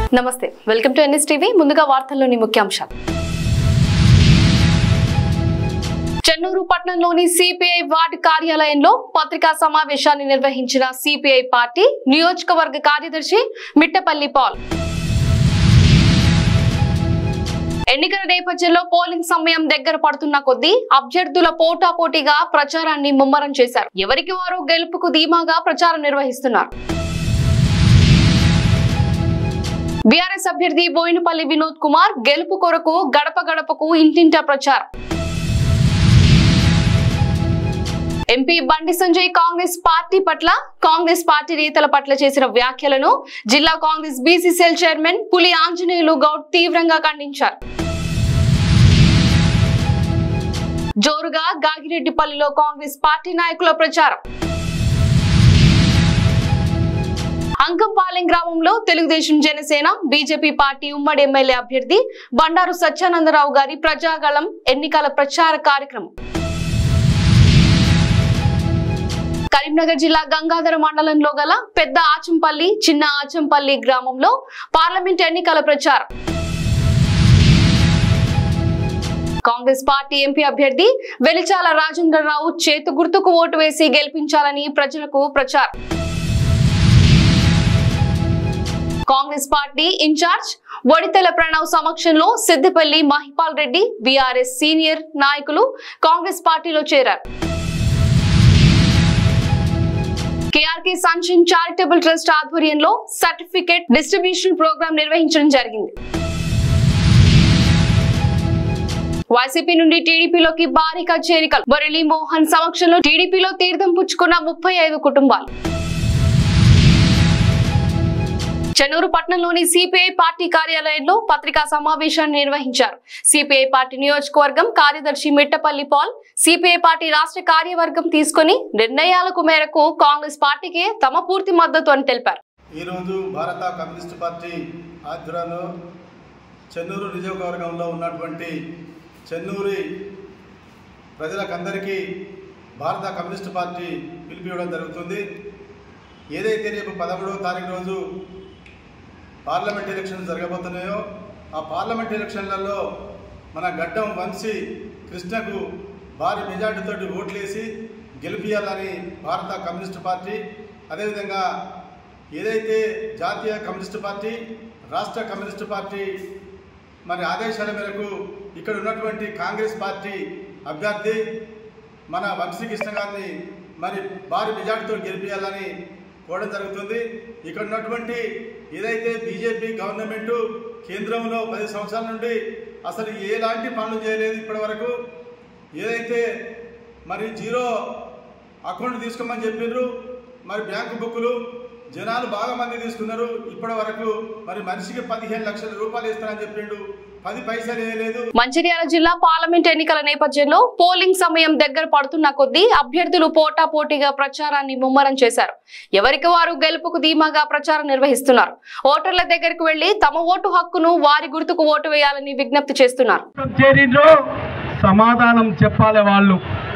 నమస్తే welcome to NS TV ముందుగా వార్తల్లోని ముఖ్యాంశాలు చెన్నూరు పట్టణంలోని సిపిఐ వార్డు కార్యాలయంలో పత్రికా సమావేశాన్ని నిర్వహించిన సిపిఐ పార్టీ నియోజకవర్గ కార్యదర్శి మిట్టపల్లి పాల్ ఎన్నికల నేపథ్యంలో పోలింగ్ సమయం దగ్గర పడుతున్న కొద్దీ అభ్యర్థుల పోటాపోటీగా ప్రచారాన్ని ముమ్మరం చేశారు ఎవరికి వారు గెలుపుకు ధీమాగా ప్రచారం నిర్వహిస్తున్నారు బీఆర్ఎస్ అభ్యర్థి బోయినపల్లి వినోద్ కుమార్ గెలుపు కొరకు గడప గడపకు ఇంటింట ప్రచారం ఎంపీ బండి సంజయ్ కాంగ్రెస్ పార్టీ పట్ల కాంగ్రెస్ పార్టీ నేతల పట్ల చేసిన వ్యాఖ్యలను జిల్లా కాంగ్రెస్ బీసీసీఎల్ చైర్మన్ పులి ఆంజనేయులు గౌడ్ తీవ్రంగా ఖండించారు జోరుగా గాగిరెడ్డిపల్లిలో కాంగ్రెస్ పార్టీ నాయకుల ప్రచారం అంకంపాలెం గ్రామంలో తెలుగుదేశం జనసేన బీజేపీ పార్టీ ఉమ్మడి ఎమ్మెల్యే అభ్యర్థి బండారు సత్యానందరావు గారి ప్రజాగళం ఎన్నికల ప్రచార కార్యక్రమం కరీంనగర్ జిల్లా గంగాధర మండలంలో గల పెద్ద ఆచంపల్లి చిన్న ఆచంపల్లి గ్రామంలో పార్లమెంట్ ఎన్నికల ప్రచారం కాంగ్రెస్ పార్టీ ఎంపీ అభ్యర్థి వెలిచాల రాజేంద్రరావు చేతు గుర్తుకు ఓటు వేసి గెలిపించాలని ప్రజలకు ప్రచారం కాంగ్రెస్ పార్టీ ఇన్ఛార్జ్ వడితెల ప్రణవ్ సమక్షంలో సిద్దిపల్లి మహిపాల్ రెడ్డి బీఆర్ఎస్ సీనియర్ నాయకులు కాంగ్రెస్ పార్టీలో చేరారు కేఆర్కే సన్షైన్ చారిటబుల్ ట్రస్ట్ ఆధ్వర్యంలో సర్టిఫికేట్ డిస్ట్రిబ్యూషన్ ప్రోగ్రాం నిర్వహించడం జరిగింది వైసీపీ నుండి టీడీపీలోకి భారీగా చేరికలు బొరలి మోహన్ సమక్షంలో టీడీపీలో తీర్థం పుచ్చుకున్న ముప్పై ఐదు కుటుంబాలు చెన్నూరు పట్టణంలోని సిపిఐ పార్టీ కార్యాలయంలో పత్రికా సమావేశాన్ని నిర్వహించారు సిపిఐ పార్టీ నియోజకవర్గం కార్యదర్శి మిట్టపల్లి పాల్ సిపిఐ పార్టీ రాష్ట్ర కార్యవర్గం తీసుకుని నిర్ణయాలకు మేరకు కాంగ్రెస్ పార్టీకి తమ పూర్తి మద్దతు అని తెలిపారు ఈరోజు భారత కమ్యూనిస్ట్ పార్టీ ఆధ్వర్యంలో చెన్నూరు నియోజకవర్గంలో ఉన్నటువంటి చెన్నూరి ప్రజలకందరికీ భారత కమ్యూనిస్ట్ పార్టీ పిలిపివ్వడం జరుగుతుంది ఏదైతే రేపు పదమూడవ తారీఖు రోజు పార్లమెంట్ ఎలక్షన్ జరగబోతున్నాయో ఆ పార్లమెంట్ ఎలక్షన్లలో మన గడ్డం వంశీ కృష్ణకు భారీ మెజార్టీతోటి ఓట్లేసి గెలిపియాలని భారత కమ్యూనిస్ట్ పార్టీ అదేవిధంగా ఏదైతే జాతీయ కమ్యూనిస్ట్ పార్టీ రాష్ట్ర కమ్యూనిస్ట్ పార్టీ మరి ఆదేశాల మేరకు ఇక్కడ ఉన్నటువంటి కాంగ్రెస్ పార్టీ అభ్యర్థి మన వంశీకృష్ణ గారిని మరి భారీ మెజార్టీతో గెలిపించాలని కోరడం జరుగుతుంది ఇక్కడ ఉన్నటువంటి ఏదైతే బీజేపీ గవర్నమెంట్ కేంద్రంలో పది సంవత్సరాల నుండి అసలు ఎలాంటి పనులు చేయలేదు ఇప్పటి వరకు ఏదైతే మరి జీరో అకౌంట్ తీసుకోమని చెప్పిండ్రు మరి బ్యాంకు బుక్కులు జనాలు బాగా మంది తీసుకున్నారు ఇప్పటి వరకు మరి మనిషికి పదిహేను లక్షల రూపాయలు ఇస్తానని చెప్పిండు పది పైసలు వేయలేదు మంచిర్యాల జిల్లా పార్లమెంట్ ఎన్నికల నేపథ్యంలో పోలింగ్ సమయం దగ్గర పడుతున్న కొద్దీ అభ్యర్థులు పోటాపోటీగా ప్రచారాన్ని ముమ్మరం చేశారు ఎవరికి వారు గెలుపుకు ధీమాగా ప్రచారం నిర్వహిస్తున్నారు ఓటర్ల దగ్గరకు వెళ్లి తమ ఓటు హక్కును వారి గుర్తుకు ఓటు వేయాలని విజ్ఞప్తి చేస్తున్నారు చేరిండ్రో సమాధానం చెప్పాలి వాళ్ళు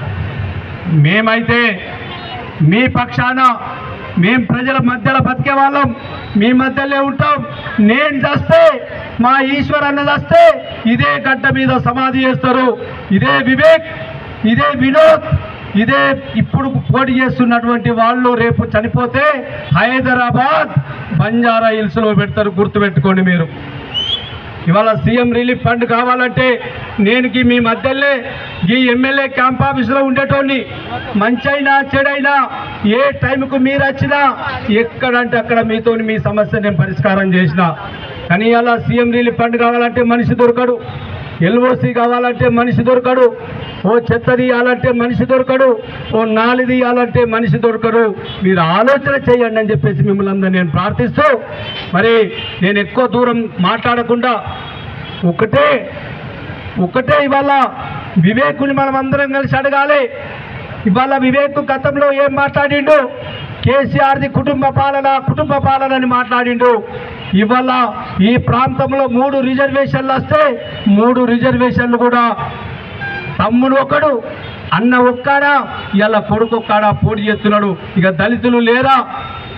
మేమైతే మీ పక్షాన మేం ప్రజల మధ్యలో బతికే వాళ్ళం మీ మధ్యలో ఉంటాం నేను చస్తే మా ఈశ్వర్ అన్న చస్తే ఇదే గడ్డ మీద సమాధి చేస్తారు ఇదే వివేక్ ఇదే వినోద్ ఇదే ఇప్పుడు పోటీ చేస్తున్నటువంటి వాళ్ళు రేపు చనిపోతే హైదరాబాద్ బంజారా హిల్స్లో పెడతారు గుర్తుపెట్టుకోండి మీరు ఇవాళ సీఎం రిలీఫ్ ఫండ్ కావాలంటే నేనుకి మీ మధ్యలో ఈ ఎమ్మెల్యే క్యాంప్ ఆఫీసులో ఉండేటోని మంచైనా చెడైనా ఏ టైంకు మీరు వచ్చినా ఎక్కడంటే అక్కడ మీతో మీ సమస్య నేను పరిష్కారం చేసిన కానీ అలా సీఎం రిలీఫ్ ఫండ్ కావాలంటే మనిషి దొరకడు ఎల్ఓసి కావాలంటే మనిషి దొరకడు ఓ చెత్త తీయాలంటే మనిషి దొరకడు ఓ నాలి తీయాలంటే మనిషి దొరకరు మీరు ఆలోచన చేయండి అని చెప్పేసి మిమ్మల్ని అందరూ నేను ప్రార్థిస్తూ మరి నేను ఎక్కువ దూరం మాట్లాడకుండా ఒకటే ఒకటే ఇవాళ వివేకుని మనం అందరం కలిసి అడగాలి ఇవాళ వివేక్ గతంలో ఏం మాట్లాడిండు కేసీఆర్ది కుటుంబ పాలన కుటుంబ పాలన అని మాట్లాడిండు ఇవాళ ఈ ప్రాంతంలో మూడు రిజర్వేషన్లు వస్తే మూడు రిజర్వేషన్లు కూడా తమ్ముడు ఒకడు అన్న ఒక్కడా ఇలా కొడుకు ఒక్కడా పోటీ చేస్తున్నాడు ఇక దళితులు లేరా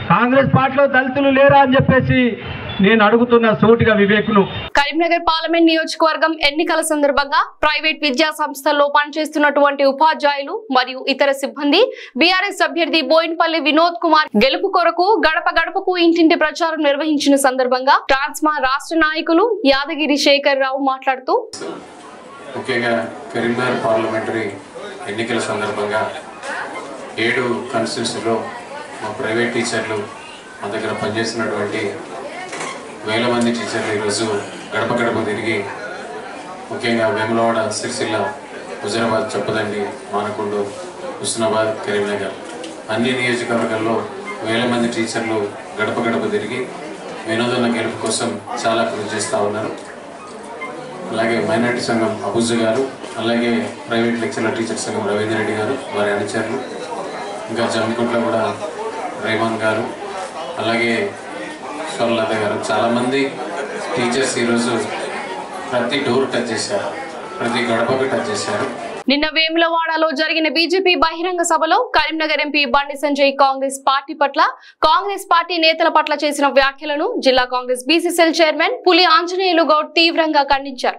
కాంగ్రెస్ పార్టీలో దళితులు లేరా అని చెప్పేసి నేను అడుగుతున్న సూటిగా వివేకును కరీంనగర్ పార్లమెంట్ నియోజకవర్గం ఎన్నికల సందర్భంగా ప్రైవేట్ విద్యా సంస్థల్లో పనిచేస్తున్నటువంటి ఉపాధ్యాయులు మరియు ఇతర సిబ్బంది బీఆర్ఎస్ అభ్యర్థి బోయిన్పల్లి వినోద్ కుమార్ గెలుపు కొరకు గడప గడపకు ఇంటింటి ప్రచారం నిర్వహించిన సందర్భంగా ట్రాన్స్మా రాష్ట్ర నాయకులు యాదగిరి శేఖర్ రావు మాట్లాడుతూ ముఖ్యంగా కరీంనగర్ పార్లమెంటరీ ఎన్నికల సందర్భంగా ఏడు కాన్స్టిట్యూన్సీలో మా ప్రైవేట్ టీచర్లు మా దగ్గర పనిచేస్తున్నటువంటి వేల మంది టీచర్లు ఈరోజు గడప గడప తిరిగి ముఖ్యంగా వేములవాడ సిరిసిల్ల హుజరాబాద్ చెప్పదండి మానకొండ హుస్నాబాద్ కరీంనగర్ అన్ని నియోజకవర్గాల్లో వేల మంది టీచర్లు గడప గడప తిరిగి వినోదన గెలుపు కోసం చాలా కృషి చేస్తూ ఉన్నారు అలాగే మైనార్టీ సంఘం అబుజ గారు అలాగే ప్రైవేట్ లెక్చరర్ టీచర్ సంఘం రవీంద్ర రెడ్డి గారు వారి అనుచరులు ఇంకా జమ్మికుంట్లో కూడా రేమాన్ గారు అలాగే స్వర్లత గారు చాలామంది టీచర్స్ ఈరోజు ప్రతి డోర్ టచ్ చేశారు ప్రతి గడపకు టచ్ చేశారు నిన్న వేములవాడలో జరిగిన బీజేపీ బహిరంగ సభలో కరీంనగర్ ఎంపీ బండి సంజయ్ కాంగ్రెస్ పార్టీ పట్ల కాంగ్రెస్ పార్టీ నేతల పట్ల చేసిన వ్యాఖ్యలను జిల్లా కాంగ్రెస్ బీసీసీఎల్ చైర్మన్ పులి ఆంజనేయులు గౌడ్ తీవ్రంగా ఖండించారు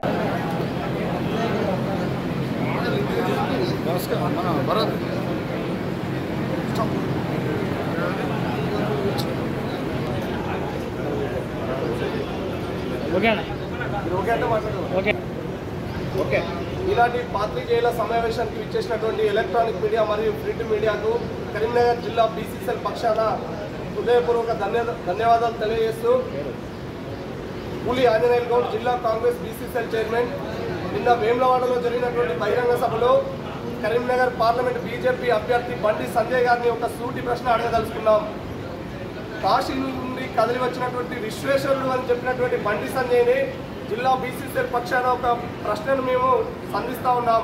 ఓకే ఇలాంటి పాత్రికేయుల సమావేశానికి విచ్చేసినటువంటి ఎలక్ట్రానిక్ మీడియా మరియు ప్రింట్ మీడియాకు కరీంనగర్ జిల్లా బీసీసీఎల్ పక్షాన హృదయపూర్వక ధన్య ధన్యవాదాలు తెలియజేస్తూ పులి ఆంజనేయులు గౌడ్ జిల్లా కాంగ్రెస్ బీసీసీఎల్ చైర్మన్ నిన్న వేములవాడలో జరిగినటువంటి బహిరంగ సభలో కరీంనగర్ పార్లమెంట్ బీజేపీ అభ్యర్థి బండి సంజయ్ గారిని ఒక సూటి ప్రశ్న అడగదలుచుకున్నాం కాశీ నుండి కదిలి వచ్చినటువంటి విశ్వేశ్వరుడు అని చెప్పినటువంటి బండి సంజయ్ని జిల్లా బీసీసీఎల్ పక్షాన ఒక ప్రశ్నను మేము సంధిస్తా ఉన్నాం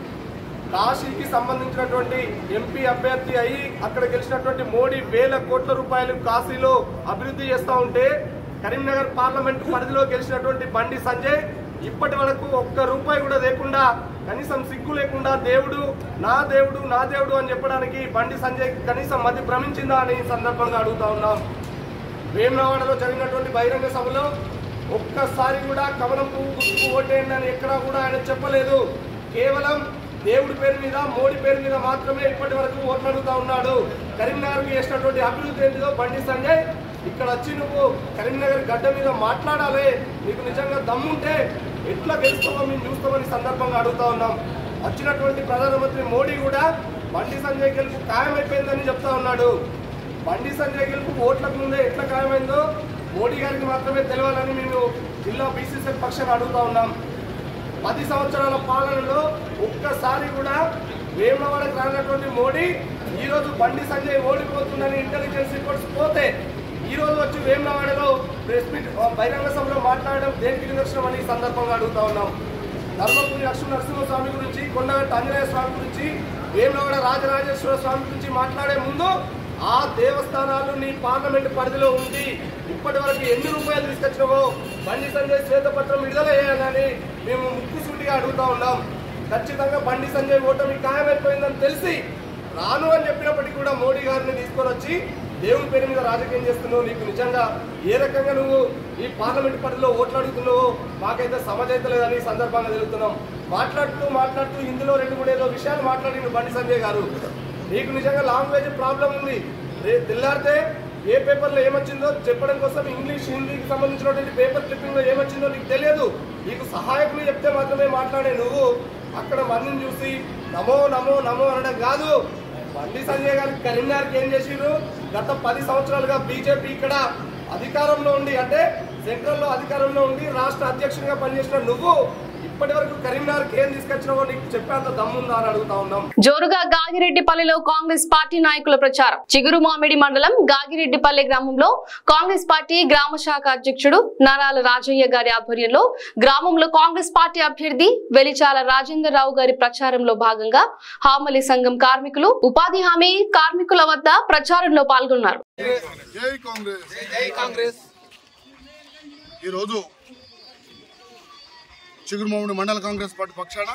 కాశీకి సంబంధించినటువంటి ఎంపీ అభ్యర్థి అయి అక్కడ గెలిచినటువంటి మోడీ వేల కోట్ల రూపాయలు కాశీలో అభివృద్ధి చేస్తూ ఉంటే కరీంనగర్ పార్లమెంట్ పరిధిలో గెలిచినటువంటి బండి సంజయ్ ఇప్పటి వరకు ఒక్క రూపాయి కూడా లేకుండా కనీసం సిగ్గు లేకుండా దేవుడు నా దేవుడు నా దేవుడు అని చెప్పడానికి బండి సంజయ్ కనీసం మతి భ్రమించిందా అని ఈ సందర్భంగా అడుగుతా ఉన్నాం వేములవాడలో జరిగినటువంటి బహిరంగ సభలో ఒక్కసారి కూడా కమలం పువ్వు గుర్తుకు ఓటేయండి అని ఎక్కడా కూడా ఆయన చెప్పలేదు కేవలం దేవుడి పేరు మీద మోడీ పేరు మీద మాత్రమే ఇప్పటి వరకు ఓట్లు అడుగుతా ఉన్నాడు కరీంనగర్కి చేసినటువంటి అభివృద్ధి ఏంటిదో బండి సంజయ్ ఇక్కడ వచ్చి నువ్వు కరీంనగర్ గడ్డ మీద మాట్లాడాలి నీకు నిజంగా దమ్ముంటే ఎట్లా గెలుస్తావో మేము చూస్తామని సందర్భంగా అడుగుతా ఉన్నాం వచ్చినటువంటి ప్రధానమంత్రి మోడీ కూడా బండి సంజయ్ గెలుపు ఖాయమైపోయిందని చెప్తా ఉన్నాడు బండి సంజయ్ గెలుపు ఓట్లకు ముందే ఎట్లా ఖాయమైందో మోడీ గారికి మాత్రమే తెలియాలని మేము జిల్లా బీసీసీ పక్షాన్ని అడుగుతా ఉన్నాం పది సంవత్సరాల పాలనలో ఒక్కసారి కూడా వేమవాడకు రానటువంటి మోడీ ఈ రోజు బండి సంజయ్ ఓడిపోతుందని ఇంటెలిజెన్స్ రిపోర్ట్స్ పోతే ఈ రోజు వచ్చి వేమవాడలో ప్రెస్ మీట్ ఆ, బహిరంగ సభలో మాట్లాడడం దేనికి నిదర్శనం అని ఈ సందర్భంగా అడుగుతా ఉన్నాం ధర్మపురి లక్ష్మీ నరసింహస్వామి గురించి కొండగట్ట ఆంజనేయ స్వామి గురించి వేమవాడ రాజరాజేశ్వర స్వామి గురించి మాట్లాడే ముందు ఆ దేవస్థానాలు నీ పార్లమెంట్ పరిధిలో ఉంది ఇప్పటి వరకు ఎన్ని రూపాయలు తీసుకొచ్చినావో బండి సంజయ్ శ్వేతపత్రం విడుదల చేయాలని మేము ముక్కుసూటిగా అడుగుతా ఉన్నాం ఖచ్చితంగా బండి సంజయ్ ఓటమి ఖాయమైపోయిందని తెలిసి రాను అని చెప్పినప్పటికీ కూడా మోడీ గారిని తీసుకొని వచ్చి దేవుని పేరు మీద రాజకీయం చేస్తున్నావు నీకు నిజంగా ఏ రకంగా నువ్వు ఈ పార్లమెంట్ పరిధిలో ఓట్లు అడుగుతున్నావో మాకైతే సమజైతలేదని ఈ సందర్భంగా తెలుగుతున్నాం మాట్లాడుతూ మాట్లాడుతూ ఇందులో రెండు మూడు ఏదో విషయాలు మాట్లాడిండు బండి సంజయ్ గారు నీకు నిజంగా లాంగ్వేజ్ ప్రాబ్లం ఉంది రే- తెల్లారితే ఏ పేపర్లో ఏమొచ్చిందో చెప్పడం కోసం ఇంగ్లీష్ హిందీకి సంబంధించినటువంటి పేపర్ క్లిప్పింగ్లో ఏమొచ్చిందో నీకు తెలియదు నీకు సహాయకులు చెప్తే మాత్రమే మాట్లాడే నువ్వు అక్కడ మందిని చూసి నమో నమో నమో అనడం కాదు బండి సంజయ్ గారు కరీంనగర్కి ఏం చేసిరు గత పది సంవత్సరాలుగా బీజేపీ ఇక్కడ అధికారంలో ఉండి అంటే సెంట్రల్లో అధికారంలో ఉండి రాష్ట్ర అధ్యక్షునిగా పనిచేసిన నువ్వు ఇప్పటి వరకు కరీంనగర్కి ఏం తీసుకొచ్చినావో నీకు చెప్పేంత దమ్ముందా అని అడుగుతా ఉన్నాం జోరుగా గాగిరెడ్డిపల్లిలో కాంగ్రెస్ పార్టీ నాయకుల ప్రచారం చిగురు మామిడి మండలం గాగిరెడ్డిపల్లి గ్రామంలో కాంగ్రెస్ పార్టీ గ్రామ శాఖ అధ్యక్షుడు నారాల రాజయ్య గారి ఆధ్వర్యంలో గ్రామంలో కాంగ్రెస్ పార్టీ అభ్యర్థి వెలిచాల రాజేందర్ రావు గారి ప్రచారంలో భాగంగా హామలి సంఘం కార్మికులు ఉపాధి హామీ కార్మికుల వద్ద ప్రచారంలో పాల్గొన్నారు జై కాంగ్రెస్ జై కాంగ్రెస్ ఈరోజు చిగురుమామిడి మండల కాంగ్రెస్ పార్టీ పక్షాన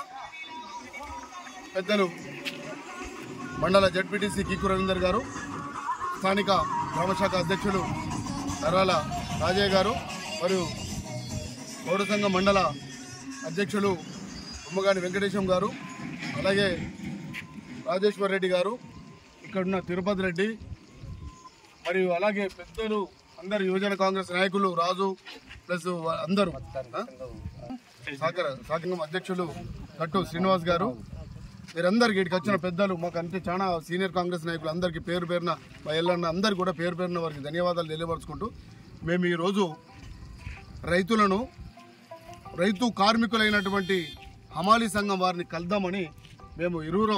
పెద్దలు మండల జడ్పీటీసీ కిక్కు రవీందర్ గారు స్థానిక గ్రామశాఖ అధ్యక్షులు నరాల రాజయ్య గారు మరియు పౌర సంఘం మండల అధ్యక్షులు ఉమ్మగాని వెంకటేశం గారు అలాగే రాజేశ్వర్ రెడ్డి గారు ఇక్కడున్న తిరుపతి రెడ్డి మరియు అలాగే పెద్దలు అందరు యువజన కాంగ్రెస్ నాయకులు రాజు ప్లస్ వా- అందరూ ఆ? సాగర సాగరం అధ్యక్షులు కట్టు శ్రీనివాస్ గారు మీరందరికీ ఇక్కడికి వచ్చిన పెద్దలు మాకు అంటే చాలా సీనియర్ కాంగ్రెస్ నాయకులు అందరికీ పేరు పేరున మా ఎల్లన్న అందరికీ కూడా పేరు పేరున వారికి ధన్యవాదాలు తెలియపరుచుకుంటూ మేము ఈరోజు రైతులను రైతు కార్మికులైనటువంటి హమాలీ సంఘం వారిని కలుద్దామని మేము ఇరువురం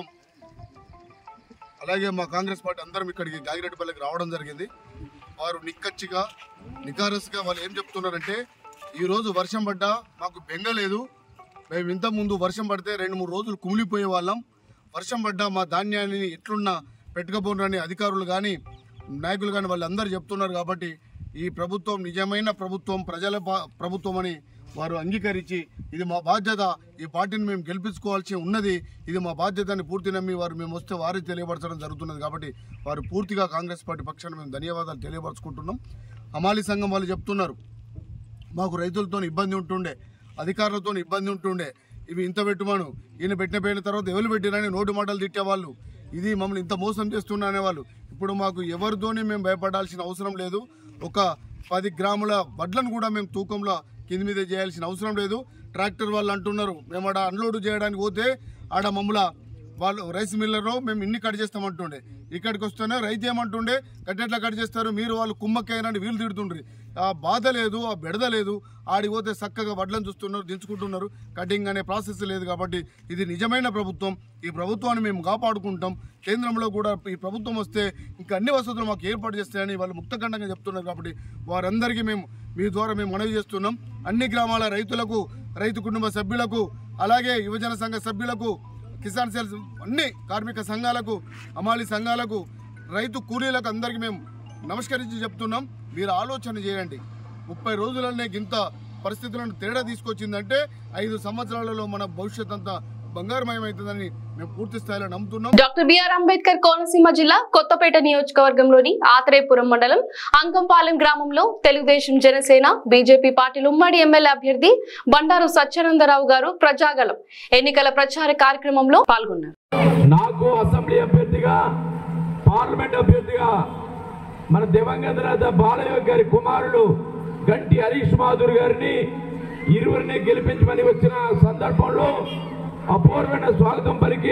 అలాగే మా కాంగ్రెస్ పార్టీ అందరం ఇక్కడికి గాగిరెడ్డిపల్లికి రావడం జరిగింది వారు నిక్కచ్చిగా నికారస్గా వాళ్ళు ఏం చెప్తున్నారంటే ఈరోజు వర్షం పడ్డా మాకు బెంగ లేదు మేము ఇంత ముందు వర్షం పడితే రెండు మూడు రోజులు కుమిలిపోయే వాళ్ళం వర్షం పడ్డా మా ధాన్యాన్ని ఎట్లున్నా పెట్టుకపోనని అధికారులు కానీ నాయకులు కానీ వాళ్ళందరూ చెప్తున్నారు కాబట్టి ఈ ప్రభుత్వం నిజమైన ప్రభుత్వం ప్రజల పా- ప్రభుత్వం అని వారు అంగీకరించి ఇది మా బాధ్యత ఈ పార్టీని మేము గెలిపించుకోవాల్సి ఉన్నది ఇది మా బాధ్యతని పూర్తి నమ్మి వారు మేము వస్తే వారి తెలియపరచడం జరుగుతున్నది కాబట్టి వారు పూర్తిగా కాంగ్రెస్ పార్టీ పక్షాన మేము ధన్యవాదాలు తెలియపరచుకుంటున్నాం హమాలీ సంఘం వాళ్ళు చెప్తున్నారు మాకు రైతులతో ఇబ్బంది ఉంటుండే అధికారులతో ఇబ్బంది ఉంటుండే ఇవి ఇంత పెట్టుమాను ఈయన పెట్టిన పోయిన తర్వాత ఎవరు పెట్టిరని నోటు మాటలు తిట్టేవాళ్ళు ఇది మమ్మల్ని ఇంత మోసం చేస్తున్నా అనేవాళ్ళు ఇప్పుడు మాకు ఎవరితోని మేము భయపడాల్సిన అవసరం లేదు ఒక పది గ్రాముల వడ్లను కూడా మేము తూకంలో కింది మీద చేయాల్సిన అవసరం లేదు ట్రాక్టర్ వాళ్ళు అంటున్నారు మేము ఆడ అన్లోడ్ చేయడానికి పోతే ఆడ మమ్మల వాళ్ళు రైస్ మిల్లర్లో మేము ఇన్ని కట్ చేస్తామంటుండే ఇక్కడికి వస్తేనే రైతు ఏమంటుండే కట్టెట్లా కట్ చేస్తారు మీరు వాళ్ళు కుమ్మక్కైనా వీళ్ళు తిడుతుండ్రి ఆ బాధ లేదు ఆ బెడద లేదు ఆడికి పోతే చక్కగా వడ్లను చూస్తున్నారు దించుకుంటున్నారు కటింగ్ అనే ప్రాసెస్ లేదు కాబట్టి ఇది నిజమైన ప్రభుత్వం ఈ ప్రభుత్వాన్ని మేము కాపాడుకుంటాం కేంద్రంలో కూడా ఈ ప్రభుత్వం వస్తే ఇంకా అన్ని వసతులు మాకు ఏర్పాటు చేస్తాయని వాళ్ళు ముక్తఖండంగా చెప్తున్నారు కాబట్టి వారందరికీ మేము మీ ద్వారా మేము మనవి చేస్తున్నాం అన్ని గ్రామాల రైతులకు రైతు కుటుంబ సభ్యులకు అలాగే యువజన సంఘ సభ్యులకు కిసాన్ సెల్స్ అన్ని కార్మిక సంఘాలకు అమాలి సంఘాలకు రైతు కూలీలకు అందరికీ మేము నమస్కరించి చెప్తున్నాం మీరు ఆలోచన చేయండి ముప్పై రోజులనే ఇంత పరిస్థితులను తేడా తీసుకొచ్చిందంటే ఐదు సంవత్సరాలలో మన భవిష్యత్ అంతా బంగారుమయమవుతుందని మేము పూర్తి స్థాయిలో నమ్ముతున్నాం డాక్టర్ బిఆర్ అంబేద్కర్ కోనసీమ జిల్లా కొత్తపేట నియోజకవర్గంలోని ఆత్రేయపురం మండలం అంకంపాలెం గ్రామంలో తెలుగుదేశం జనసేన బీజేపీ పార్టీలు ఉమ్మడి ఎమ్మెల్యే అభ్యర్థి బండారు సత్యానందరావు గారు ప్రజాగలం ఎన్నికల ప్రచార కార్యక్రమంలో పాల్గొన్నారు నాకు అసెంబ్లీ అభ్యర్థిగా పార్లమెంట్ అభ్యర్థిగా మన దివంగత నేత బాలయ్య గారి కుమారుడు గంటి హరీష్ మాధుర్ గారిని ఇరువురిని గెలిపించమని వచ్చిన సందర్భంలో అపూర్వమైన స్వాగతం పలికి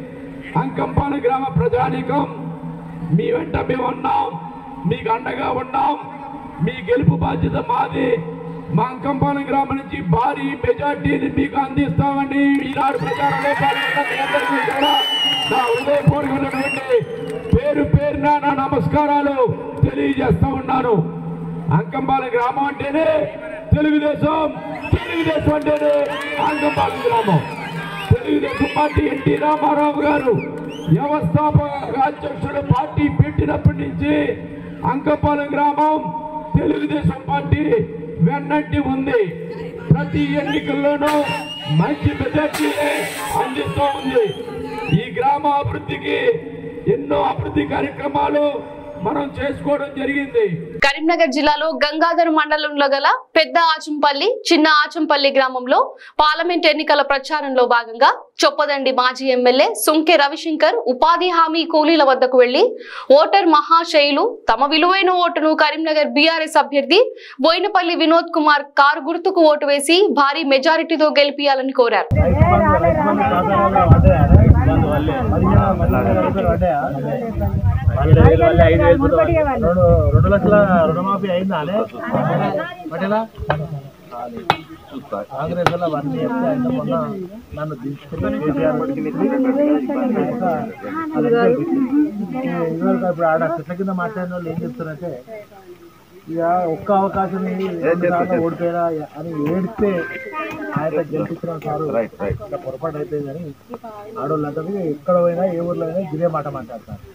అంకంపాల గ్రామ ప్రజానీకం మీ వెంట మేము ఉన్నాం మీకు అండగా ఉన్నాం మీ గెలుపు బాధ్యత మాది మా అంకంపాలెం గ్రామం నుంచి భారీ మెజార్టీని మీకు అందిస్తామని ఈనాడు ప్రచారంలో పాల్గొన్న మీ అందరికీ కూడా నా హృదయపూర్వకమైనటువంటి పేరు పేరున నా నమస్కారాలు తెలియజేస్తా ఉన్నాను అంకంపాలెం గ్రామం అంటేనే తెలుగుదేశం తెలుగుదేశం అంటేనే అంకంపాలెం గ్రామం తెలుగుదేశం పార్టీ ఎన్టీ రామారావు గారు వ్యవస్థాపక అధ్యక్షుడు పార్టీ పెట్టినప్పటి నుంచి అంకపాలెం గ్రామం తెలుగుదేశం పార్టీ వెన్నంటి ఉంది ప్రతి ఎన్నికల్లోనూ మంచి మెజార్టీ అందిస్తూ ఉంది ఈ గ్రామ అభివృద్ధికి ఎన్నో అభివృద్ధి కార్యక్రమాలు మనం చేసుకోవడం జరిగింది కరీంనగర్ జిల్లాలో గంగాధర్ మండలంలో గల పెద్ద ఆచంపల్లి చిన్న ఆచంపల్లి గ్రామంలో పార్లమెంట్ ఎన్నికల ప్రచారంలో భాగంగా చొప్పదండి మాజీ ఎమ్మెల్యే సుంకె రవిశంకర్ ఉపాధి హామీ కూలీల వద్దకు వెళ్లి ఓటర్ మహాశైలు తమ విలువైన ఓటును కరీంనగర్ బీఆర్ఎస్ అభ్యర్థి బోయినపల్లి వినోద్ కుమార్ కారు గుర్తుకు ఓటు వేసి భారీ మెజారిటీతో గెలిపియాలని కోరారు రెండు రెండు లక్షల రుణమాఫీ అయిందా అనే పటేలా కాంగ్రెస్ వల్ల అవన్నీ చెప్తే ఆయన మొన్న నన్ను దించుకుని కేసీఆర్ ఇదివరకు ఇప్పుడు ఆడ చెట్ల కింద మాట్లాడిన వాళ్ళు ఏం చెప్తున్నారంటే ఇక ఒక్క అవకాశం ఇయ్యి, రెండు సార్లు ఓడిపోయారా అని ఏడిస్తే ఆయన గెలిపించిన సారు ఇట్లా పొరపాటు అయిపోయిందని ఆడవాళ్ళు అంటారు ఎక్కడ పోయినా ఏ ఊర్లో అయినా ఇదే మాట మాట్లాడతారు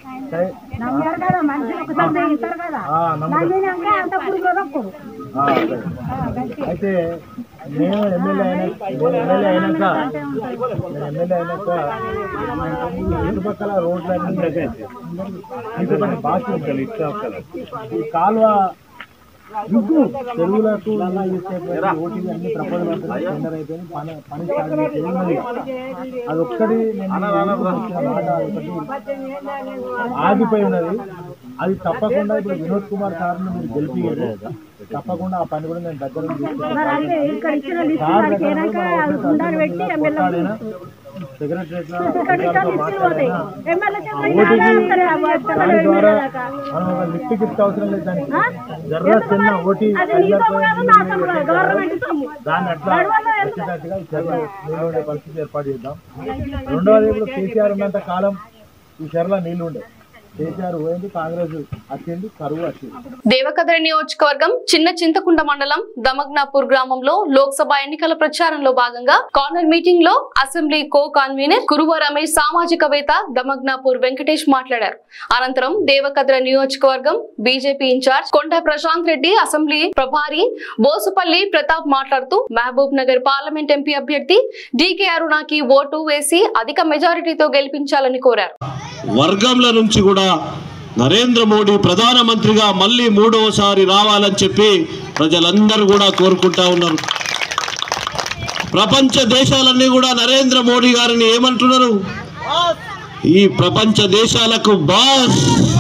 సరే. నమ్మారు కదా మనుషులు ఒకసారి ఇస్తారు కదా ఆ, నమ్ముతారు. నమ్మినాక అంత పురుగులో రొప్పుడు ఆ, సరే. అయితే నేను ఎమ్మెల్యే అయినా నేను ఎమ్మెల్యే అయినాక నేను ఎమ్మెల్యే అయినాక ఈ చుట్టుపక్కల రోడ్లన్నీ ఇంకొకటి బాకీ ఉంటుంది ఈ కాలువ రుగ్గు చెరువులకు నీళ్ళు ఇచ్చేటువంటి ఓటీలు అన్ని ప్రపోజల్ అవుతున్నాయి టెండర్ అయిపోయింది పని పని స్టార్ట్ చేసేది ఉన్నది అది ఒక్కటి నేను వచ్చిన మాట ఒకటి ఆగిపోయి ఉన్నది అది తప్పకుండా ఇప్పుడు వినోద్ కుమార్ సార్ని మీరు గెలిపి తప్పకుండా ఆ పని కూడా నేను దగ్గర ఉండి చూసుకుంటాను. మరి అంటే ఇక్కడ ఇచ్చిన లిస్ట్ సార్ వాడికి దగ్గర ఏనాక కూడా అది ఉండాలి పెట్టి ఎమ్మెల్యే కొట్లాడైనా, సెక్రటరియట్ లో ఇక్కడ ఇచ్చిన అధికారులతో లిస్ట్ పోతాయి మాట్లాడైనా, ఎమ్మెల్యే ఆ చెప్పి ఓటీకి అదే వస్తారు దాని ఎమ్మెల్యే ద్వారా దాకా మనం ఒక లిఫ్ట్ గిఫ్ట్ అవసరం లేదు దానికి జర్ర చిన్న ఓటీ అది నీ సొమ్ము కాదు నా సొమ్ము కాదు గవర్నమెంట్ సొమ్ము దాన్ని అట్లా వచ్చేటట్టుగా ఈ చెర్ల నీళ్ళు ఉండే పరిస్థితి ఏర్పాటు చేద్దాం రెండవది ఇప్పుడు కేసీఆర్ ఉన్నంత కాలం ఈ చెర్ల నీళ్లు ఉండే కేసీఆర్ పోయింది కాంగ్రెస్ వచ్చింది కరువు వచ్చింది దేవకద్ర నియోజకవర్గం చిన్న చింతకుంట మండలం దమగ్నాపూర్ గ్రామంలో లోక్సభ ఎన్నికల ప్రచారంలో భాగంగా కార్నర్ మీటింగ్ లో assembly co convener Kuruva Ramesh సామాజికవేత్త దమగ్నాపూర్ వెంకటేష్ మాట్లాడారు అనంతరం దేవకద్ర నియోజకవర్గం బీజేపీ ఇన్ఛార్జ్ కొండ ప్రశాంత్ రెడ్డి అసెంబ్లీ ప్రభారి బోసుపల్లి ప్రతాప్ మాట్లాడుతూ మహబూబ్ నగర్ పార్లమెంట్ ఎంపీ అభ్యర్థి డీకే అరుణాకి ఓటు వేసి అధిక మెజారిటీతో గెలిపించాలని కోరారు వర్గంల నుంచి కూడా నరేంద్ర మోడీ ప్రధానమంత్రిగా మళ్ళీ మూడవసారి రావాలని చెప్పి ప్రజలందరూ కూడా కోరుకుంటా ఉన్నారు ప్రపంచ దేశాలన్నీ కూడా నరేంద్ర మోడీ గారిని ఏమంటున్నారు ఈ ప్రపంచ దేశాలకు బాస్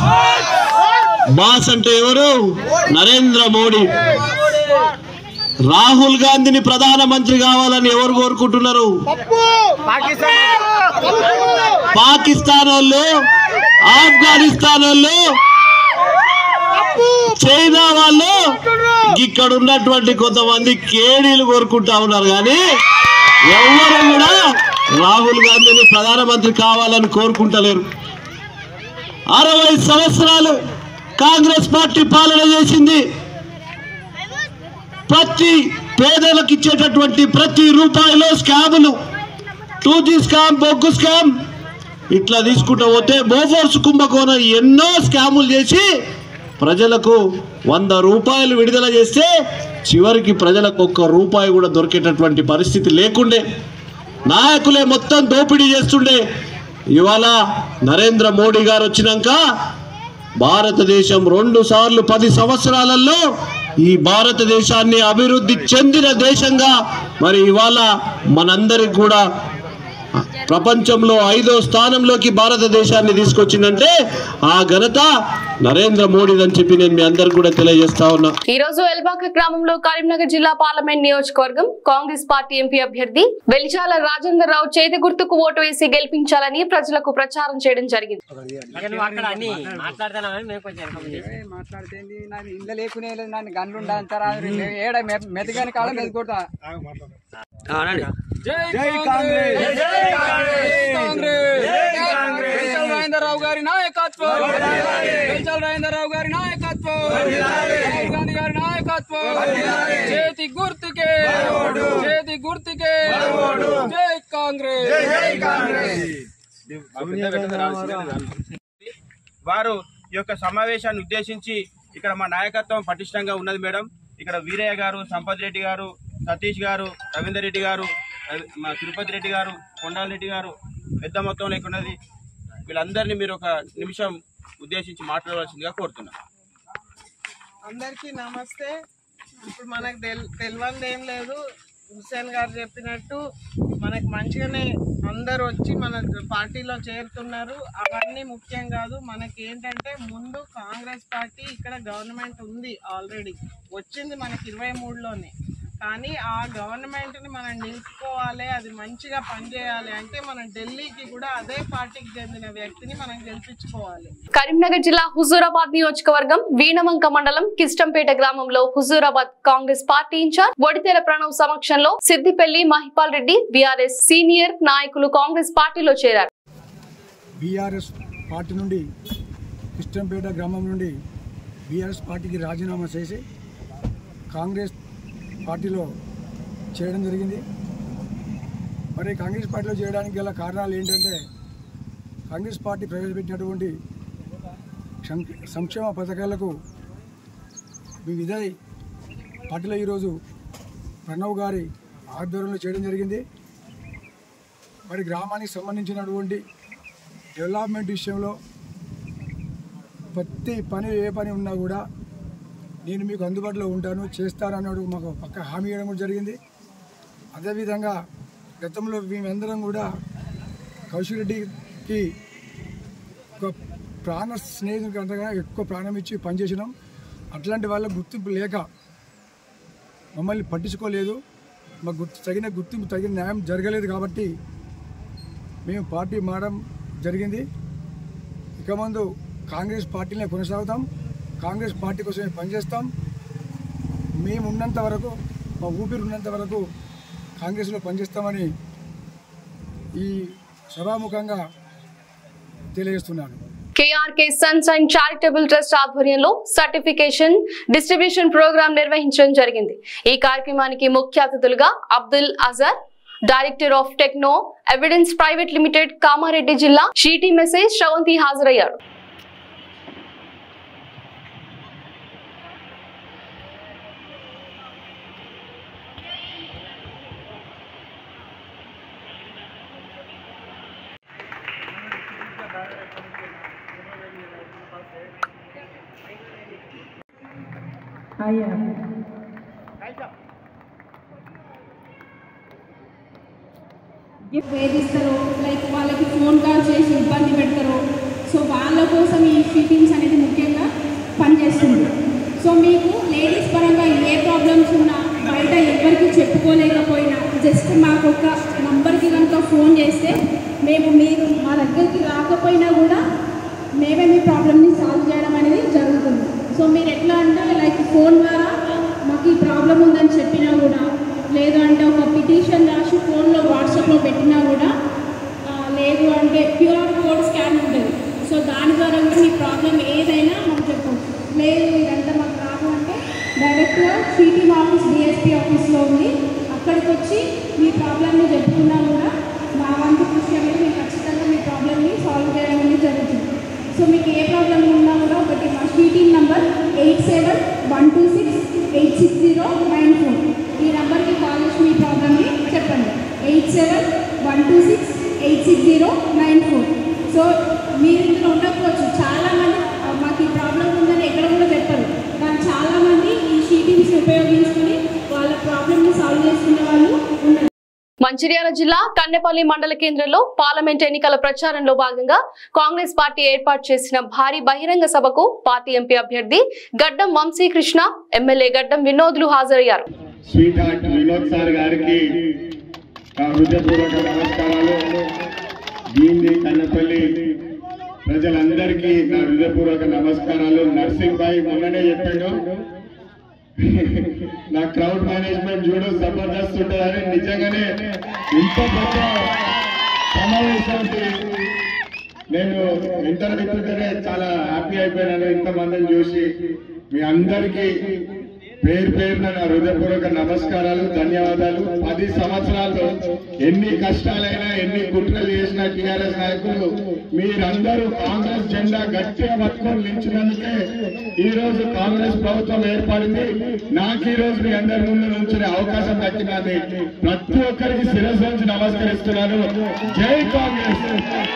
బాస్ అంటే ఎవరు నరేంద్ర మోడీ రాహుల్ గాంధీని ప్రధానమంత్రి కావాలని ఎవరు కోరుకుంటున్నారు పాకిస్తాన్ వాళ్ళు ఆఫ్ఘనిస్తాన్ వాళ్ళు చైనా వాళ్ళు ఇక్కడ ఉన్నటువంటి కొంతమంది కేడీలు కోరుకుంటా ఉన్నారు కానీ ఎవరు కూడా రాహుల్ గాంధీని ప్రధానమంత్రి కావాలని కోరుకుంటలేరు అరవై సంవత్సరాలు కాంగ్రెస్ పార్టీ పాలన చేసింది ప్రతి పేదలకు ఇచ్చేటటువంటి ప్రతి రూపాయిలో స్కాములు టూ జీ స్కామ్ బొగ్గు స్కామ్ ఇట్లా తీసుకుంటూ పోతే బోఫోర్స్ కుంభకోణం ఎన్నో స్కాములు చేసి ప్రజలకు వంద రూపాయలు విడుదల చేస్తే చివరికి ప్రజలకు ఒక్క రూపాయి కూడా దొరికేటటువంటి పరిస్థితి లేకుండే నాయకులే మొత్తం దోపిడీ చేస్తుండే ఇవాళ నరేంద్ర మోడీ గారు వచ్చినాక భారతదేశం రెండు సార్లు పది సంవత్సరాలలో ఈ భారతదేశాన్ని అభివృద్ధి చెందిన దేశంగా మరి ఇవాళ మనందరికి కూడా ప్రపంచంలో ఐదో స్థానంలోకి భారతదేశాన్ని తీసుకొచ్చిందంటే ఆ ఘనత నరేంద్ర మోడీ అని చెప్పి నేను మీ అందరికి కూడా తెలియజేస్తా ఉన్నా ఈ రోజు ఎల్బాక గ్రామంలో కరీంనగర్ జిల్లా పార్లమెంట్ నియోజకవర్గం కాంగ్రెస్ పార్టీ ఎంపీ అభ్యర్థి వెలిచాల రాజేందర్ రావు చేతి గుర్తుకు ఓటు వేసి గెలిపించాలని ప్రజలకు ప్రచారం చేయడం జరిగింది మాట్లాడితే నన్ను ఇంట్లో లేకునే లేదు నన్ను గన్లు ఉండాలంటారా ఏడ మె- మెదగని కాడ మెదకొడతా జై కాంగ్రెస్ జై కాంగ్రెస్ వెంచల రాజేంద్రరావు గారి నాయకత్వం వెంచల రాజేంద్రరావు గారి నాయకత్వం రాహుల్ గాంధీ గారి నాయకత్వం చేతి గుర్తుకే చేతి గుర్తుకే జై కాంగ్రెస్ జై కాంగ్రెస్ వారు ఈ యొక్క సమావేశాన్ని ఉద్దేశించి ఇక్కడ మా నాయకత్వం పటిష్టంగా ఉన్నది మేడం ఇక్కడ వీరయ్య గారు సంపత్ రెడ్డి గారు సతీష్ గారు రవీందర్ రెడ్డి గారు రవి- మా తిరుపతి రెడ్డి గారు కొండాల రెడ్డి గారు పెద్ద మొత్తంలో ఇక్కడ ఉన్నది వీళ్ళందరినీ మీరు ఒక నిమిషం ఉద్దేశించి మాట్లాడవలసిందిగా కోరుతున్నాను అందరికీ నమస్తే ఇప్పుడు మనకు తెల్ తెలియంది ఏం లేదు హుస్సేన్ గారు చెప్పినట్టు మనకు మంచిగానే అందరు వచ్చి మన పార్టీలో చేరుతున్నారు అవన్నీ ముఖ్యం కాదు మనకి ఏంటంటే ముందు కాంగ్రెస్ పార్టీ ఇక్కడ గవర్నమెంట్ ఉంది ఆల్రెడీ వచ్చింది మనకి ఇరవై మూడులోనే కానీ ఆ గవర్నమెంట్ని మనం నిలుపుకోవాలి అది మంచిగా పనిచేయాలి అంటే మనం ఢిల్లీకి కూడా అదే పార్టీకి చెందిన వ్యక్తిని మనం గెలిపించుకోవాలి కరీంనగర్ జిల్లా హుజూరాబాద్ నియోజకవర్గం వీణవంక మండలం కిష్టంపేట గ్రామంలో హుజూరాబాద్ కాంగ్రెస్ పార్టీ ఇన్ఛార్జ్ ఒడితెర ప్రణవ్ సమక్షంలో సిద్దిపల్లి మహిపాల్ రెడ్డి బీఆర్ఎస్ సీనియర్ నాయకులు కాంగ్రెస్ పార్టీలో చేరారు బీఆర్ఎస్ పార్టీ నుండి కృష్ణంపేట గ్రామం నుండి బీఆర్ఎస్ పార్టీకి రాజీనామా చేసి కాంగ్రెస్ పార్టీలో చేయడం జరిగింది మరి కాంగ్రెస్ పార్టీలో చేయడానికి గల కారణాలు ఏంటంటే కాంగ్రెస్ పార్టీ ప్రవేశపెట్టినటువంటి సం- సంక్షేమ పథకాలకు వివిధ పార్టీలో ఈరోజు ప్రణవ్ గారి ఆధ్వర్యంలో చేయడం జరిగింది మరి గ్రామానికి సంబంధించినటువంటి డెవలప్మెంట్ విషయంలో ప్రతి పని ఏ పని ఉన్నా కూడా నేను మీకు అందుబాటులో ఉంటాను చేస్తాను అన్నాడు మాకు పక్క హామీ ఇవ్వడం కూడా జరిగింది అదేవిధంగా గతంలో మేమందరం కూడా కౌశిక్ రెడ్డికి ఒక ప్రాణ స్నేహితుడికి అంతగా ఎక్కువ ప్రాణం ఇచ్చి పనిచేసినాం అట్లాంటి వాళ్ళ గుర్తింపు లేక మమ్మల్ని పట్టించుకోలేదు మాకు గుర్తు తగిన గుర్తింపు తగిన న్యాయం జరగలేదు కాబట్టి మేము పార్టీ మారడం జరిగింది ఇక ముందు కాంగ్రెస్ పార్టీనే కొనసాగుతాం కాంగ్రెస్ పార్టీ కోసమే పనిచేస్తాం మేము ఉన్నంత వరకు మా ఊపిరి ఉన్నంత వరకు కాంగ్రెస్లో పనిచేస్తామని ఈ సభాముఖంగా తెలియజేస్తున్నాను KRK sons and charitable trust ఆధ్వర్యంలో సర్టిఫికేషన్ డిస్ట్రిబ్యూషన్ ప్రోగ్రాం నిర్వహించడం జరిగింది ఈ కార్యక్రమానికి ముఖ్య అతిథులుగా Abdul Azhar director of techno evidence private limited Kamareddy జిల్లా షీటీ మెసేజ్ శ్రవంతి హాజరయ్యారు వేధిస్తారో లైక్ వాళ్ళకి ఫోన్ కాల్ చేసి ఇబ్బంది పెడతారో సో వాళ్ళ కోసం ఈ ఫిట్టింగ్స్ అనేది ముఖ్యంగా పనిచేస్తుంది సో మీకు లేడీస్ పరంగా ఏ ప్రాబ్లమ్స్ ఉన్నా బయట ఎవరికి చెప్పుకోలేకపోయినా జస్ట్ మాకు ఒక నంబర్కి కనుక ఫోన్ చేస్తే మేము మీరు మా దగ్గరికి రాకపోయినా కూడా మేమే మీ ప్రాబ్లమ్ని సాల్వ్ చేయడం అనేది జరుగుతుంది సో మీరు ఎట్లా అంటే లైక్ ఫోన్ ద్వారా మాకు ఈ ప్రాబ్లం ఉందని చెప్పినా కూడా లేదు అంటే ఒక పిటిషన్ రాసి ఫోన్లో వాట్సాప్లో పెట్టినా కూడా ఆ, లేదు అంటే క్యూఆర్ కోడ్ స్కాన్ ఉంటుంది సో దాని ద్వారా కూడా మీ ప్రాబ్లం ఏదైనా మాకు చెప్పవచ్చు లేదు ఇదంతా మాకు రాదు అంటే డైరెక్ట్గా సిటీ ఆఫీస్ డిఎస్పీ ఆఫీస్లో ఉంది అక్కడికి వచ్చి మీ ప్రాబ్లమ్ని చెప్పుకున్నా కూడా మా వంతు కృషి అనేది మేము ఖచ్చితంగా మీ ప్రాబ్లమ్ని సాల్వ్ చేయడం అనేది జరుగుతుంది సో మీకు ఏ ప్రాబ్లం ఉన్నా కూడా ఒకటి మా షీటింగ్ number eight seven one two six eight six zero nine four ఈ నెంబర్కి కాల్ చేసి మీ ప్రాబ్లమ్ని చెప్పండి eight seven one two six eight six zero nine four so మీరు ఇందులో ఉండకపోవచ్చు చాలామంది ఆ, మాకు ఈ ప్రాబ్లం ఉందని ఎక్కడ కూడా చెప్పరు కానీ చాలామంది ఈ షీటింగ్స్ని ఉపయోగించుకుని వాళ్ళ ప్రాబ్లమ్ని సాల్వ్ చేసుకునే వాళ్ళు ఉన్నారు మంచిర్యాల జిల్లా కన్నెపల్లి మండల కేంద్రంలో పార్లమెంట్ ఎన్నికల ప్రచారంలో భాగంగా కాంగ్రెస్ పార్టీ ఏర్పాటు చేసిన భారీ బహిరంగ సభకు పార్టీ ఎంపీ అభ్యర్థి గడ్డం వంశీకృష్ణ ఎమ్మెల్యే గడ్డం వినోద్లు హాజరయ్యారు స్వీట్ హార్ట్ వినోద్ సార్ గారికి నా హృదయపూర్వక నమస్కారాలు దీన్ని కన్నపల్లి ప్రజలందరికీ నా హృదయపూర్వక నమస్కారాలు నర్సింగ్ భాయ్ మొన్ననే చెప్పాడు నా క్రౌడ్ మేనేజ్మెంట్ చూడు జబర్దస్త్ ఉంటుందని నిజంగానే ఇంత పెద్ద సమావేశానికి నేను ఇంటర్ అవుతుంటేనే చాలా హ్యాపీ అయిపోయినాను ఇంతమందిని చూసి మీ అందరికీ పేరు పేరున నా హృదయపూర్వక నమస్కారాలు ధన్యవాదాలు పది సంవత్సరాలు ఎన్ని కష్టాలైనా ఎన్ని కుట్రలు చేసిన టిఆర్ఎస్ నాయకులు మీరందరూ కాంగ్రెస్ జెండా గట్టిగా పట్టుకొని నిలిచినందుకే ఈ రోజు కాంగ్రెస్ ప్రభుత్వం ఏర్పడింది నాకు ఈ రోజు మీ అందరి ముందు నుంచునే అవకాశం దక్కినది ప్రతి ఒక్కరికి శిరస్సు నుంచి నమస్కరిస్తున్నాను జై కాంగ్రెస్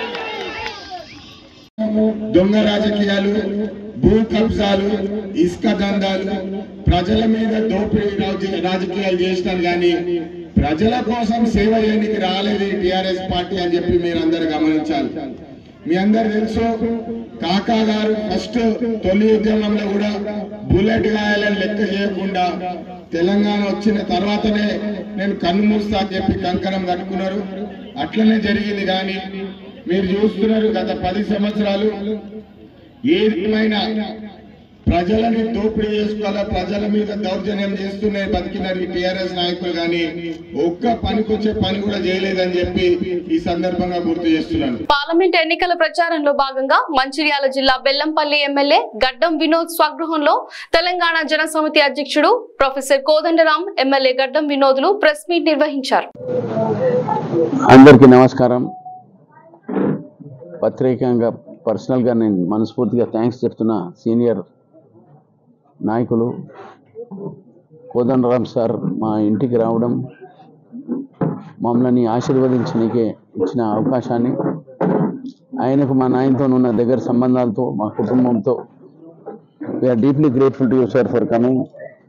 దొంగ రాజకీయాలు భూ కబ్జాలు ఇసుక దందాలు ప్రజల మీద దోపిడీ రాజ- రాజకీయాలు చేసినారు కానీ ప్రజల కోసం సేవ చేయడానికి రాలేదు టిఆర్ఎస్ పార్టీ అని చెప్పి మీరందరూ గమనించాలి మీ అందరు తెలుసు కాకా గారు ఫస్ట్ తొలి ఉద్యమంలో కూడా బుల్లెట్ గాయాలను లెక్క చేయకుండా తెలంగాణ వచ్చిన తర్వాతనే నేను కన్ను మూస్తా అని చెప్పి కంకణం కట్టుకున్నారు అట్లనే జరిగింది కానీ మీరు చూస్తున్నారు గత పది సంవత్సరాలు ఏదేమైనా ప్రజలని దోపిడీ చేసుకోవాలా ప్రజల మీద దౌర్జన్యం చేస్తూనే బతికినారు ఈ టిఆర్ఎస్ నాయకులు కానీ ఒక్క పనికొచ్చే పని కూడా చేయలేదని చెప్పి ఈ సందర్భంగా గుర్తు చేస్తున్నాను పార్లమెంట్ ఎన్నికల ప్రచారంలో భాగంగా మంచిర్యాల జిల్లా బెల్లంపల్లి ఎమ్మెల్యే గడ్డం వినోద్ స్వగృహంలో తెలంగాణ జన సమితి అధ్యక్షుడు ప్రొఫెసర్ కోదండరాం ఎమ్మెల్యే గడ్డం వినోద్లు ప్రెస్ మీట్ నిర్వహించారు అందరికీ నమస్కారం ప్రత్యేకంగా పర్సనల్గా నేను మనస్ఫూర్తిగా థ్యాంక్స్ చెప్తున్నా సీనియర్ నాయకులు కోదండరామ్ సార్ మా ఇంటికి రావడం మమ్మల్ని ఆశీర్వదించడానికి ఇచ్చిన అవకాశాన్ని ఆయనకు మా నాయనతో ఉన్న దగ్గర సంబంధాలతో మా కుటుంబంతో we are deeply grateful to you sir for coming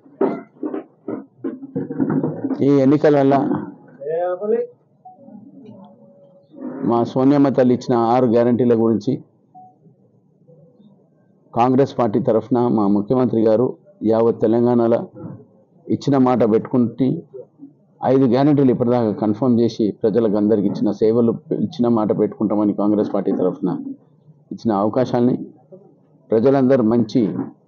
ఈ ఎన్నికల వల్ల మా సోనియమ్మ తల్లి ఇచ్చిన ఆరు గ్యారంటీల గురించి కాంగ్రెస్ పార్టీ తరఫున మా ముఖ్యమంత్రి గారు యావత్ తెలంగాణలో ఇచ్చిన మాట పెట్టుకుంటే ఐదు గ్యారంటీలు ఇప్పటిదాకా కన్ఫర్మ్ చేసి ప్రజలకు అందరికి ఇచ్చిన సేవలు ఇచ్చిన మాట పెట్టుకుంటామని కాంగ్రెస్ పార్టీ తరఫున ఇచ్చిన అవకాశాన్ని ప్రజలందరూ మంచి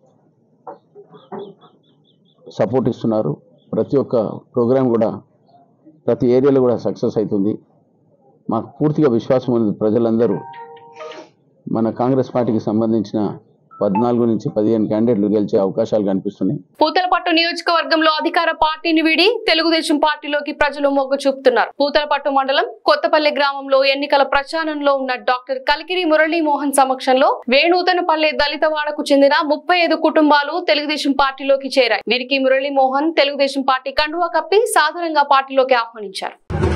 సపోర్ట్ ఇస్తున్నారు ప్రతి ఒక్క ప్రోగ్రాం కూడా ప్రతి ఏరియాలో కూడా సక్సెస్ అవుతుంది మాకు పూర్తిగా విశ్వాసం ఉంది ప్రజలందరూ మన కాంగ్రెస్ పార్టీకి సంబంధించిన పద్నాలుగు నుంచి పదిహేను క్యాండిడేట్లు గెలిచే అవకాశాలు కనిపిస్తున్నాయి పూతలపట్టు నియోజకవర్గంలో అధికార పార్టీని వీడి తెలుగుదేశం పార్టీలోకి ప్రజలు మొగ్గు చూపుతున్నారు పూతలపట్టు మండలం కొత్తపల్లి గ్రామంలో ఎన్నికల ప్రచారంలో ఉన్న డాక్టర్ కలికిరి మురళీమోహన్ సమక్షంలో వేణూతనపల్లె దళితవాడకు చెందిన ముప్పై ఐదు కుటుంబాలు తెలుగుదేశం పార్టీలోకి చేరాయి వీరికి మురళీమోహన్ తెలుగుదేశం పార్టీ కండువా కప్పి సాధారణంగా పార్టీలోకి ఆహ్వానించారు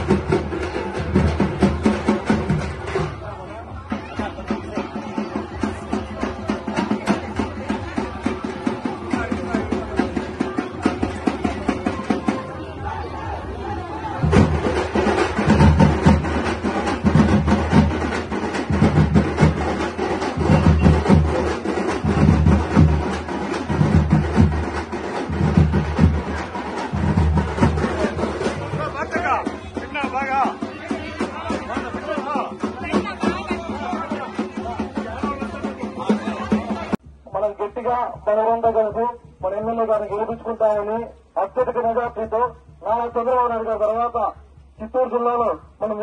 మనం గట్టిగా మనమంతా కలిసి మన ఎమ్మెల్యే గారిని గెలిపించుకుంటామని అత్యధిక మెజార్టీతో నారా చంద్రబాబు నాయుడు గారి తర్వాత చిత్తూరు జిల్లాలో మనం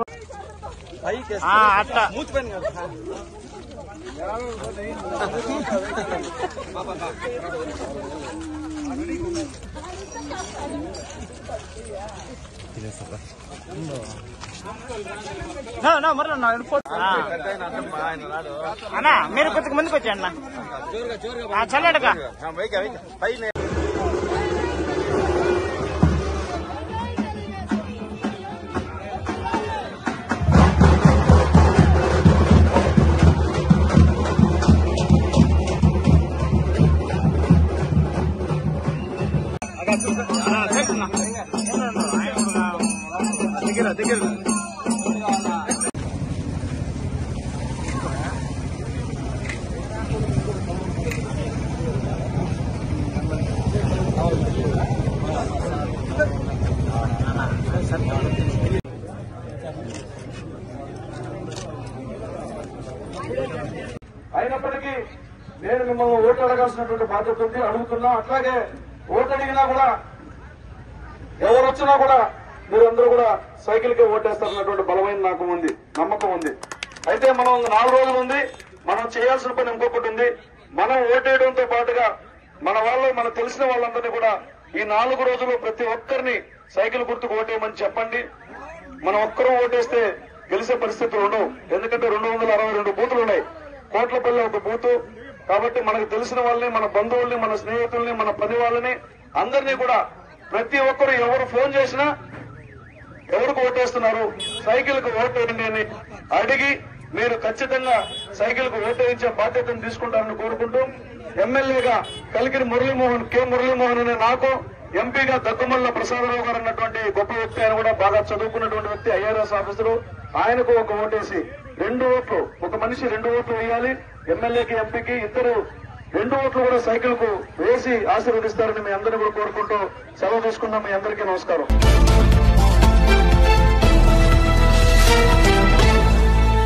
అట్లా అన్న మీరు కొంచెం ముందుకు వచ్చాయి అన్న చల్లడగా దగ్గర దగ్గర అయినప్పటికీ నేను మిమ్మల్ని ఓటు అడగాల్సినటువంటి బాధ్యత ఉంది అడుగుతున్నా అట్లాగే ఓటు అడిగినా కూడా ఎవరు వచ్చినా కూడా మీరందరూ కూడా సైకిల్ కి ఓటేస్తారన్నటువంటి బలమైన నాకు ఉంది నమ్మకం ఉంది అయితే మనం నాలుగు రోజులు ఉంది మనం చేయాల్సిన పని ఇంకొకటి ఉంది మనం ఓటేయడంతో పాటుగా మన వాళ్ళు మనకు తెలిసిన వాళ్ళందరినీ కూడా ఈ నాలుగు రోజులు ప్రతి ఒక్కరిని సైకిల్ గుర్తుకు ఓటేయమని చెప్పండి మనం ఒక్కరూ ఓటేస్తే గెలిచే పరిస్థితులు ఉండవు ఎందుకంటే రెండు వందల అరవై రెండు బూతులు ఉన్నాయి కోట్లపల్లి ఒక బూతు కాబట్టి మనకు తెలిసిన వాళ్ళని మన బంధువుల్ని మన స్నేహితుల్ని మన పని వాళ్ళని అందరినీ కూడా ప్రతి ఒక్కరు ఎవరు ఫోన్ చేసినా ఎవరికి ఓటేస్తున్నారు సైకిల్ కు ఓటేయండి అని అడిగి మీరు ఖచ్చితంగా సైకిల్ కు ఓటేయించే బాధ్యతను తీసుకుంటారని కోరుకుంటూ ఎమ్మెల్యేగా కలిగిరి మురళీమోహన్ కె మురళీమోహన్ అనే నాకు ఎంపీగా దగ్గుమల్ల ప్రసాదరావు గారు అన్నటువంటి గొప్ప వ్యక్తి ఆయన కూడా బాగా చదువుకున్నటువంటి వ్యక్తి ఐఆర్ఎస్ ఆఫీసరు ఆయనకు ఒక ఓటేసి రెండు ఓట్లు ఒక మనిషి రెండు ఓట్లు వేయాలి ఎమ్మెల్యేకి ఎంపీకి ఇద్దరు రెండు ఓట్లు కూడా సైకిల్ కు వేసి ఆశీర్వదిస్తారని మీ అందరినీ కూడా కోరుకుంటూ సెలవు తీసుకున్నాం మీ అందరికీ నమస్కారం